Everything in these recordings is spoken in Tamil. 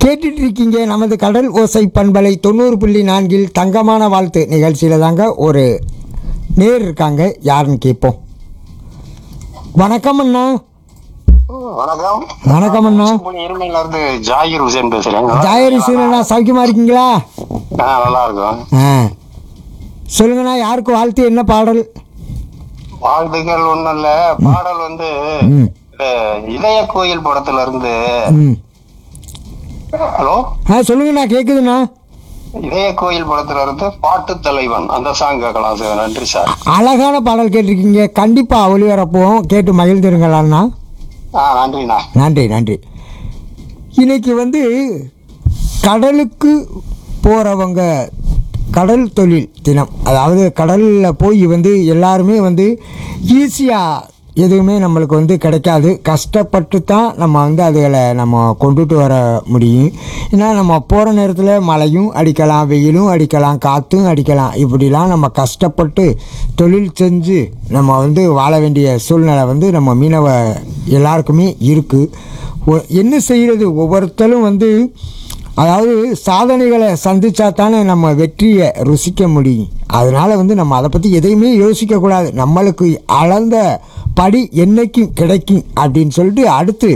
கேட்டுட்டு இருக்கீங்க நமது கடல் ஓசை பண்பலை தொண்ணூறு புள்ளி நான்கில் தங்கமான வாழ்த்து நிகழ்ச்சியில் தாங்க ஒரு நேர் இருக்காங்க யாருன்னு கேட்போம் வணக்கம் அண்ணா வணக்கம் வணக்கம் அண்ணா இருமையில இருந்து ஜாகிர் ஹுசேன் பேசுறேன் ஜாயரி சீனண்ணா சௌக்கியமா இருக்கீங்களா ஆ, நல்லா இருக்கும் ஆ சொல்லுங்கண்ணா யாருக்கு வாழ்த்து என்ன பாடல் வாழ்த்துக்கள் ஒண்ணும் இல்ல பாடல் வந்து ம் அஹ், இதய கோயில் படத்துல இருந்து ம் ஹலோ ஆ சொல்லுங்கண்ணா கேட்குதுண்ணா இதய கோயில் படத்துல இருந்து பாட்டு தலைவன் அந்த சாங் கேட்கலாம் சார் நன்றி சார் அழகான பாடல் கேட்டிருக்கீங்க கண்டிப்பாக ஒளிபரப்போம் கேட்டு மகிழ்ந்துருங்களாண்ணா ஆ நன்றிண்ணா நன்றி நன்றி இன்னைக்கு வந்து கடலுக்கு போகிறவங்க கடல் தொழில் தினம் அதாவது கடலில் போய் வந்து எல்லாருமே வந்து ஈஸியாக எதுவுமே நம்மளுக்கு வந்து கிடைக்காது கஷ்டப்பட்டு தான் நம்ம வந்து அதுகளை நம்ம கொண்டுட்டு வர முடியும் ஏன்னா நம்ம போகிற நேரத்தில் மழையும் அடிக்கலாம் வெயிலும் அடிக்கலாம் காற்றும் அடிக்கலாம் இப்படிலாம் நம்ம கஷ்டப்பட்டு தொழில் செஞ்சு நம்ம வந்து வாழ வேண்டிய சூழ்நிலை வந்து நம்ம மீனவ எல்லாருக்குமே இருக்குது என்ன செய்கிறது ஒவ்வொருத்தரும் வந்து அதாவது சாதனைகளை சந்திச்சா தானே நம்ம வெற்றியை ருசிக்க முடியும் அதனால் வந்து நம்ம அதை பற்றி எதையுமே யோசிக்கக்கூடாது நம்மளுக்கு அளந்த படி என்னைக்கும் கிடைக்கும் அப்படின்னு சொல்லிட்டு அடுத்து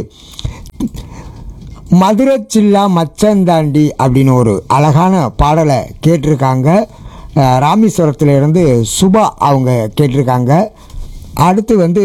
மதுரை சில்லா மச்சந்தாண்டி அப்படின்னு ஒரு அழகான பாடலை கேட்டிருக்காங்க அஹ் ராமேஸ்வரத்துல இருந்து சுபா அவங்க கேட்டிருக்காங்க அடுத்து வந்து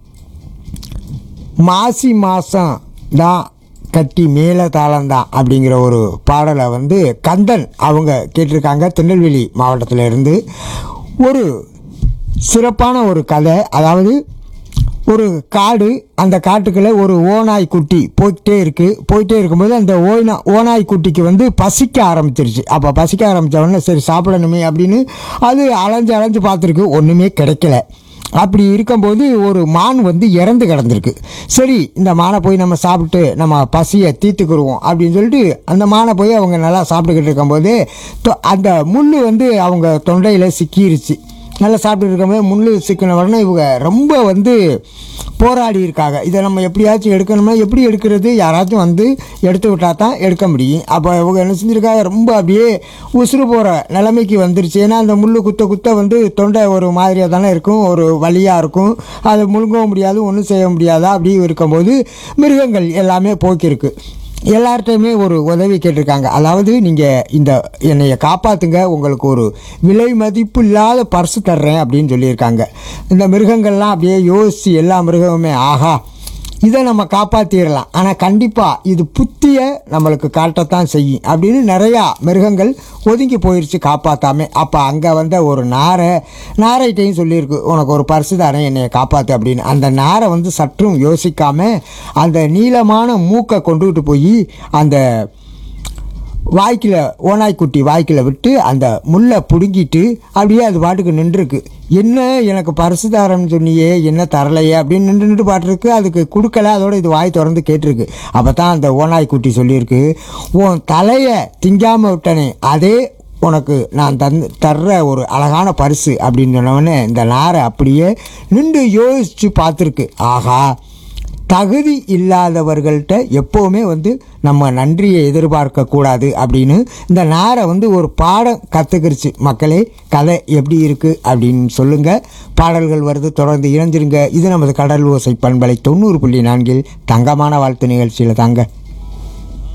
மாசி மாதம் தான் கட்டி மேலே தாளந்தான் அப்படிங்கிற ஒரு பாடலை வந்து கந்தன் அவங்க கேட்டிருக்காங்க திருநெல்வேலி மாவட்டத்தில் இருந்து ஒரு சிறப்பான ஒரு கதை அதாவது ஒரு காடு அந்த காட்டுக்குள்ளே ஒரு ஓநாய் குட்டி போயிட்டே இருக்குது போயிட்டே இருக்கும்போது அந்த ஓய்னா ஓநாய் குட்டிக்கு வந்து பசிக்க ஆரம்பிச்சிருச்சு அப்போ பசிக்க ஆரம்பித்த உடனே சரி சாப்பிடணுமே அப்படின்னு அது அலைஞ்சு அலைஞ்சு பார்த்துருக்கு ஒன்றுமே கிடைக்கல அப்படி இருக்கும்போது ஒரு மான் வந்து இறந்து கிடந்திருக்கு சரி இந்த மானை போய் நம்ம சாப்பிட்டு நம்ம பசியை தீர்த்துக்குருவோம் அப்படின்னு சொல்லிட்டு அந்த மானை போய் அவங்க நல்லா சாப்பிட்டுக்கிட்டு இருக்கும்போது தொ- அந்த முள் வந்து அவங்க தொண்டையில் சிக்கிருச்சு நல்லா சாப்பிட்டுட்டு இருக்கும்போது முள் சிக்கின உடனே இவங்க ரொம்ப வந்து போராடி இருக்காங்க இதை நம்ம எப்படியாச்சும் எடுக்கணுமா எப்படி எடுக்கிறது யாராச்சும் வந்து எடுத்து விட்டா தான் எடுக்க முடியும் அப்போ இவங்க என்ன செஞ்சுருக்காங்க ரொம்ப அப்படியே உசுறு போகிற நிலைமைக்கு வந்துருச்சு ஏன்னா அந்த முள் குத்த குத்த வந்து தொண்டை ஒரு மாதிரியாக தானே இருக்கும் ஒரு வலியாக இருக்கும் அதை முழுங்கவும் முடியாது ஒன்றும் செய்ய முடியாதா அப்படி இருக்கும்போது மிருகங்கள் எல்லாமே போக்கியிருக்கு எல்லார்ட்டையுமே ஒரு உதவி கேட்டிருக்காங்க அதாவது நீங்கள் இந்த என்னைய காப்பாற்றுங்க உங்களுக்கு ஒரு விலை மதிப்பு இல்லாத பர்சு தர்றேன் அப்படின்னு சொல்லியிருக்காங்க இந்த மிருகங்கள்லாம் அப்படியே யோசித்து எல்லா மிருகமுமே ஆஹா இதை நம்ம காப்பாற்றிடலாம் ஆனால் கண்டிப்பாக இது புத்தியை நம்மளுக்கு காட்டத்தான் செய்யும் அப்படின்னு நிறையா மிருகங்கள் ஒதுங்கி போயிடுச்சு காப்பாற்றாம அப்போ அங்கே வந்த ஒரு நாரை நாரைட்டையும் சொல்லியிருக்கு உனக்கு ஒரு பரிசு தரேன் என்னை காப்பாற்று அப்படின்னு அந்த நாரை வந்து சற்றும் யோசிக்காம அந்த நீளமான மூக்கை கொண்டுகிட்டு போய் அந்த வாய்க்கில் ஓநாய்க்குட்டி வாய்க்கில் விட்டு அந்த முள்ளை பிடுங்கிட்டு அப்படியே அது பாட்டுக்கு நின்றுருக்கு என்ன எனக்கு பரிசு தரேன்னு சொன்னியே என்ன தரலையே அப்படின்னு நின்று நின்று பாட்டுருக்கு அதுக்கு கொடுக்கல அதோட இது வாய் திறந்து கேட்டிருக்கு அப்போ தான் அந்த ஓநாய்க்குட்டி சொல்லியிருக்கு உன் தலையை திங்காமல் விட்டனே அதே உனக்கு நான் தந்து தர்ற ஒரு அழகான பரிசு அப்படின்னு சொன்னவொடனே இந்த நாரை அப்படியே நின்று யோசித்து பார்த்துருக்கு ஆஹா தகுதி இல்லாதவர்கள்ட்ட எப்போவுமே வந்து நம்ம நன்றியை எதிர்பார்க்க கூடாது அப்படின்னு இந்த நாரை வந்து ஒரு பாடம் கற்றுக்கிருச்சு மக்களே கதை எப்படி இருக்குது அப்படின்னு சொல்லுங்கள் பாடல்கள் வருது தொடர்ந்து இணைஞ்சிருங்க இது நமது கடல் ஓசை பண்பலை தொண்ணூறு புள்ளி நான்கில் தங்கமான வாழ்த்து நிகழ்ச்சியில் தாங்க